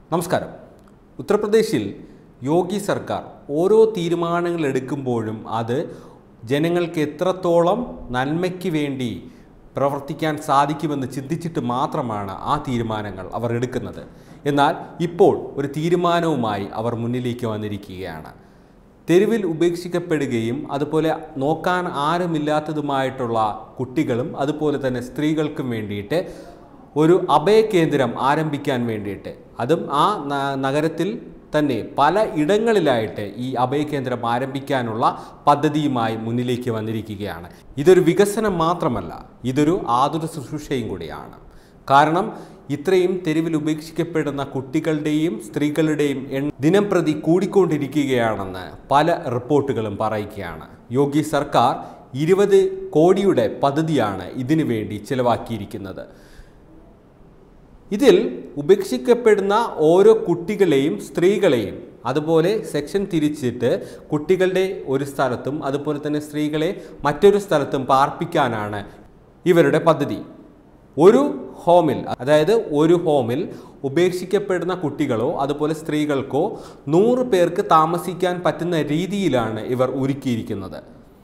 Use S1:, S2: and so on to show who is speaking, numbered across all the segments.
S1: നമസ്കാരം ഉത്തർപ്രദേശിൽ യോഗി സർക്കാർ ഓരോ തീരുമാനങ്ങൾ എടുക്കുമ്പോഴും അത് ജനങ്ങൾക്ക് എത്രത്തോളം നന്മയ്ക്ക് വേണ്ടി പ്രവർത്തിക്കാൻ സാധിക്കുമെന്ന് ചിന്തിച്ചിട്ട് മാത്രമാണ് ആ തീരുമാനങ്ങൾ അവർ എടുക്കുന്നത് എന്നാൽ ഇപ്പോൾ ഒരു തീരുമാനവുമായി അവർ മുന്നിലേക്ക് വന്നിരിക്കുകയാണ് തെരുവിൽ ഉപേക്ഷിക്കപ്പെടുകയും അതുപോലെ നോക്കാൻ ആരുമില്ലാത്തതുമായിട്ടുള്ള കുട്ടികളും അതുപോലെ തന്നെ സ്ത്രീകൾക്കും വേണ്ടിയിട്ട് ഒരു അഭയകേന്ദ്രം ആരംഭിക്കാൻ വേണ്ടിയിട്ട് അതും ആ ന- നഗരത്തിൽ തന്നെ പല ഇടങ്ങളിലായിട്ട് ഈ അഭയകേന്ദ്രം ആരംഭിക്കാനുള്ള പദ്ധതിയുമായി മുന്നിലേക്ക് വന്നിരിക്കുകയാണ് ഇതൊരു വികസനം മാത്രമല്ല ഇതൊരു ആതുര ശുശ്രൂഷയും കൂടിയാണ് കാരണം ഇത്രയും തെരുവിൽ ഉപേക്ഷിക്കപ്പെടുന്ന കുട്ടികളുടെയും സ്ത്രീകളുടെയും എണ്ണം ദിനം പ്രതി കൂടിക്കൊണ്ടിരിക്കുകയാണെന്ന് പല റിപ്പോർട്ടുകളും പറയുകയാണ് യോഗി സർക്കാർ ഇരുപത് കോടിയുടെ പദ്ധതിയാണ് ഇതിനു വേണ്ടി ചിലവാക്കിയിരിക്കുന്നത് ഇതിൽ ഉപേക്ഷിക്കപ്പെടുന്ന ഓരോ കുട്ടികളെയും സ്ത്രീകളെയും അതുപോലെ സെക്ഷൻ തിരിച്ചിട്ട് കുട്ടികളുടെ ഒരു സ്ഥലത്തും അതുപോലെ തന്നെ സ്ത്രീകളെ മറ്റൊരു സ്ഥലത്തും പാർപ്പിക്കാനാണ് ഇവരുടെ പദ്ധതി ഒരു ഹോമിൽ അതായത് ഒരു ഹോമിൽ ഉപേക്ഷിക്കപ്പെടുന്ന കുട്ടികളോ അതുപോലെ സ്ത്രീകൾക്കോ നൂറ് പേർക്ക് താമസിക്കാൻ പറ്റുന്ന രീതിയിലാണ് ഇവർ ഒരുക്കിയിരിക്കുന്നത്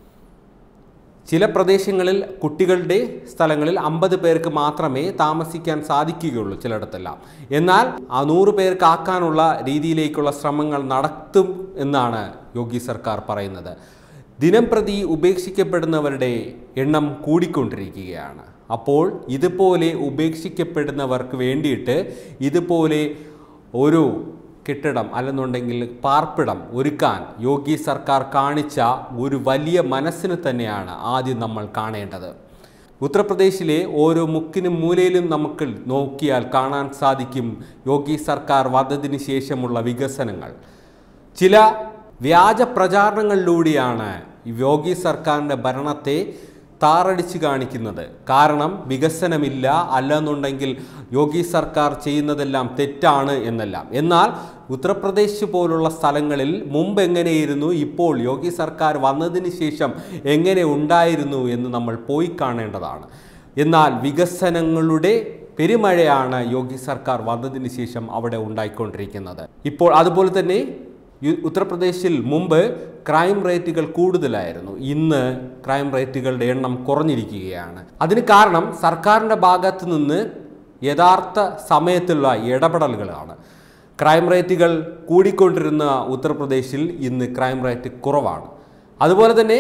S1: ചില പ്രദേശങ്ങളിൽ കുട്ടികളുടെ സ്ഥലങ്ങളിൽ അമ്പത് പേർക്ക് മാത്രമേ താമസിക്കാൻ സാധിക്കുകയുള്ളൂ ചിലയിടത്തെല്ലാം എന്നാൽ ആ നൂറ് പേർക്ക് ആക്കാനുള്ള രീതിയിലേക്കുള്ള ശ്രമങ്ങൾ നടത്തും എന്നാണ് യോഗി സർക്കാർ പറയുന്നത് ദിനം പ്രതി ഉപേക്ഷിക്കപ്പെടുന്നവരുടെ എണ്ണം കൂടിക്കൊണ്ടിരിക്കുകയാണ് അപ്പോൾ ഇതുപോലെ ഉപേക്ഷിക്കപ്പെടുന്നവർക്ക് വേണ്ടിയിട്ട് ഇതുപോലെ ഒരു കെട്ടിടം അല്ലെന്നുണ്ടെങ്കിൽ പാർപ്പിടം ഒരുക്കാൻ യോഗി സർക്കാർ കാണിച്ച ഒരു വലിയ മനസ്സിന് തന്നെയാണ് ആദ്യം നമ്മൾ കാണേണ്ടത് ഉത്തർപ്രദേശിലെ ഓരോ മുക്കിനും മൂലയിലും നമുക്ക് നോക്കിയാൽ കാണാൻ സാധിക്കും യോഗി സർക്കാർ വന്നതിന് ശേഷമുള്ള വികസനങ്ങൾ ചില വ്യാജ പ്രചാരണങ്ങളിലൂടെയാണ് ഈ യോഗി സർക്കാരിൻ്റെ ഭരണത്തെ താറടിച്ച് കാണിക്കുന്നത് കാരണം വികസനമില്ല അല്ലെന്നുണ്ടെങ്കിൽ യോഗി സർക്കാർ ചെയ്യുന്നതെല്ലാം തെറ്റാണ് എന്നെല്ലാം എന്നാൽ ഉത്തർപ്രദേശ് പോലുള്ള സ്ഥലങ്ങളിൽ മുമ്പ് എങ്ങനെയിരുന്നു ഇപ്പോൾ യോഗി സർക്കാർ വന്നതിന് ശേഷം എങ്ങനെ ഉണ്ടായിരുന്നു എന്ന് നമ്മൾ പോയി കാണേണ്ടതാണ് എന്നാൽ വികസനങ്ങളുടെ പെരുമഴയാണ് യോഗി സർക്കാർ വന്നതിന് ശേഷം അവിടെ ഉണ്ടായിക്കൊണ്ടിരിക്കുന്നത് ഇപ്പോൾ അതുപോലെ തന്നെ യു- ഉത്തർപ്രദേശിൽ മുമ്പ് ക്രൈം റേറ്റുകൾ കൂടുതലായിരുന്നു ഇന്ന് ക്രൈം റേറ്റുകളുടെ എണ്ണം കുറഞ്ഞിരിക്കുകയാണ് അതിന് കാരണം സർക്കാരിൻ്റെ ഭാഗത്ത് നിന്ന് യഥാർത്ഥ സമയത്തുള്ള ഇടപെടലുകളാണ് ക്രൈം റേറ്റുകൾ കൂടിക്കൊണ്ടിരുന്ന ഉത്തർപ്രദേശിൽ ഇന്ന് ക്രൈം റേറ്റ് കുറവാണ് അതുപോലെ തന്നെ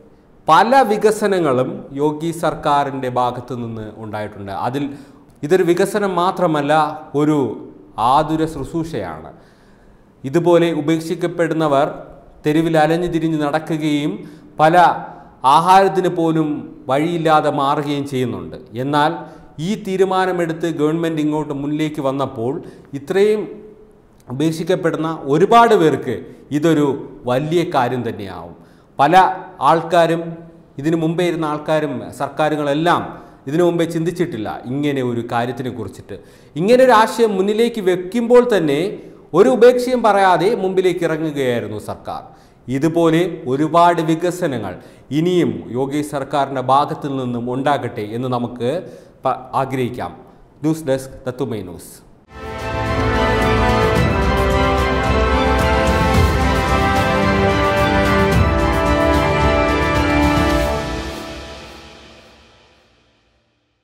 S1: പല വികസനങ്ങളും യോഗി സർക്കാരിൻ്റെ ഭാഗത്തു നിന്ന് ഉണ്ടായിട്ടുണ്ട് അതിൽ ഇതൊരു വികസനം മാത്രമല്ല ഒരു ആതുര ശുശ്രൂഷയാണ് ഇതുപോലെ ഉപേക്ഷിക്കപ്പെടുന്നവർ തെരുവിൽ അലഞ്ഞു തിരിഞ്ഞ് നടക്കുകയും പല ആഹാരത്തിന് പോലും വഴിയില്ലാതെ മാറുകയും ചെയ്യുന്നുണ്ട് എന്നാൽ ഈ തീരുമാനമെടുത്ത് ഗവൺമെൻറ് ഇങ്ങോട്ട് മുന്നിലേക്ക് വന്നപ്പോൾ ഇത്രയും ഉപേക്ഷിക്കപ്പെടുന്ന ഒരുപാട് പേർക്ക് ഇതൊരു വലിയ കാര്യം തന്നെയാവും പല ആൾക്കാരും ഇതിനു മുമ്പേ ഇരുന്ന ആൾക്കാരും സർക്കാരുകളെല്ലാം ഇതിനു മുമ്പേ ചിന്തിച്ചിട്ടില്ല ഇങ്ങനെ ഒരു കാര്യത്തിനെ കുറിച്ചിട്ട് ഇങ്ങനെ ഒരു ആശയം മുന്നിലേക്ക് വെക്കുമ്പോൾ തന്നെ ഒരു ഉപേക്ഷയും പറയാതെ മുമ്പിലേക്ക് ഇറങ്ങുകയായിരുന്നു സർക്കാർ ഇതുപോലെ ഒരുപാട് വികസനങ്ങൾ ഇനിയും യോഗി സർക്കാരിൻ്റെ ഭാഗത്തു നിന്നും ഉണ്ടാകട്ടെ എന്ന് നമുക്ക് പ- ആഗ്രഹിക്കാം ന്യൂസ് ഡെസ്ക് തത്തുമൈ ന്യൂസ്